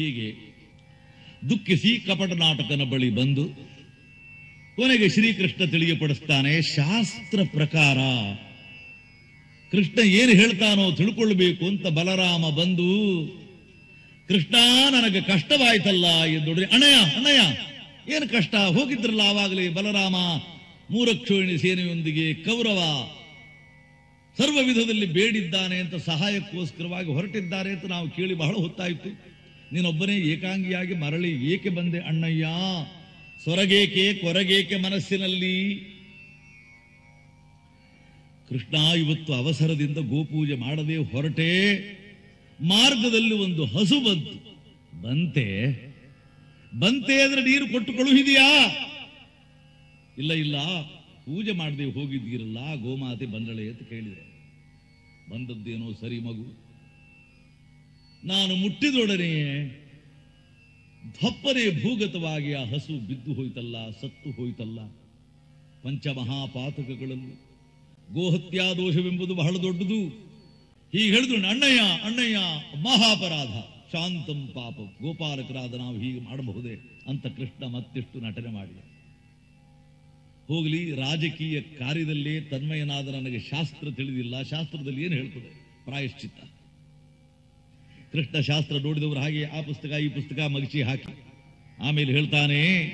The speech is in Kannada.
ಹೀಗೆ ದುಃಖಿಸಿ ಕಪಟ ನಾಟಕನ ಬಳಿ ಬಂದು ಕೊನೆಗೆ ಶ್ರೀಕೃಷ್ಣ ತಿಳಿಯಪಡಿಸ್ತಾನೆ ಶಾಸ್ತ್ರ ಪ್ರಕಾರ ಕೃಷ್ಣ ಏನು ಹೇಳ್ತಾನೋ ತಿಳ್ಕೊಳ್ಬೇಕು ಅಂತ ಬಲರಾಮ ಬಂದು ಕೃಷ್ಣ ನನಗೆ ಕಷ್ಟವಾಯ್ತಲ್ಲ ಎಂದೊಡ್ರಿ ಅಣ್ಣಯ್ಯ ಅಣ್ಣಯ್ಯ ಏನು ಕಷ್ಟ ಹೋಗಿದ್ರಲ್ಲ ಆವಾಗಲೇ ಬಲರಾಮ ಮೂರಕ್ಷೋಹಿಣಿ ಸೇನೆಯೊಂದಿಗೆ ಕೌರವ ಸರ್ವ ವಿಧದಲ್ಲಿ ಬೇಡಿದ್ದಾನೆ ಅಂತ ಸಹಾಯಕ್ಕೋಸ್ಕರವಾಗಿ ಹೊರಟಿದ್ದಾರೆ ಅಂತ ನಾವು ಕೇಳಿ ಬಹಳ ಹೊತ್ತಾಯಿತು ನೀನೊಬ್ಬನೇ ಏಕಾಂಗಿಯಾಗಿ ಮರಳಿ ಏಕೆ ಬಂದೆ ಅಣ್ಣಯ್ಯ ಸೊರಗೇಕೆ ಕೊರಗೇಕೆ ಮನಸ್ಸಿನಲ್ಲಿ ಕೃಷ್ಣ ಇವತ್ತು ಅವಸರದಿಂದ ಗೋಪೂಜೆ ಮಾಡದೆ ಹೊರಟೆ ಮಾರ್ಗದಲ್ಲಿ ಒಂದು ಹಸು ಬಂತು ಬಂತೆ ಬಂತೆ ಅಂದ್ರೆ ನೀರು ಕೊಟ್ಟು ಕಳುಹಿದೆಯಾ ಇಲ್ಲ ಇಲ್ಲ ಪೂಜೆ ಮಾಡದೆ ಹೋಗಿದ್ದೀರಲ್ಲ ಗೋಮಾತೆ ಬಂದಳೆ ಅಂತ ಕೇಳಿದೆ ಬಂದದ್ದೇನೋ ಸರಿ ಮಗು ನಾನು ಮುಟ್ಟಿದೊಡನೆಯೇ ಧಪ್ಪನೆ ಭೂಗತವಾಗಿ ಆ ಹಸು ಬಿದ್ದು ಹೋಯ್ತಲ್ಲ ಸತ್ತು ಹೋಯ್ತಲ್ಲ ಪಂಚಮಹಾಪಾತಕಗಳಲ್ಲಿ ಗೋಹತ್ಯಾ ದೋಷವೆಂಬುದು ಬಹಳ ದೊಡ್ಡದು ಹೀಗೆ ಹೇಳಿದ್ರು ಅಣ್ಣಯ್ಯ ಅಣ್ಣಯ್ಯ ಮಹಾಪರಾಧ ಶಾಂತಂ ಪಾಪ ಗೋಪಾಲಕರಾದ ನಾವು ಹೀಗೆ ಮಾಡಬಹುದೇ ಅಂತ ಕೃಷ್ಣ ಮತ್ತಿಷ್ಟು ನಟನೆ ಮಾಡಿದ ಹೋಗಲಿ ರಾಜಕೀಯ ಕಾರ್ಯದಲ್ಲೇ ತನ್ಮಯನಾದ ನನಗೆ ಶಾಸ್ತ್ರ ತಿಳಿದಿಲ್ಲ ಶಾಸ್ತ್ರದಲ್ಲಿ ಏನು ಹೇಳ್ತದೆ ಪ್ರಾಯಶ್ಚಿತ್ತ ಕೃಷ್ಣ ಶಾಸ್ತ್ರ ನೋಡಿದವರು ಹಾಗೆ ಆ ಪುಸ್ತಕ ಈ ಪುಸ್ತಕ ಮಗಚಿ ಹಾಕಿ ಆಮೇಲೆ ಹೇಳ್ತಾನೆ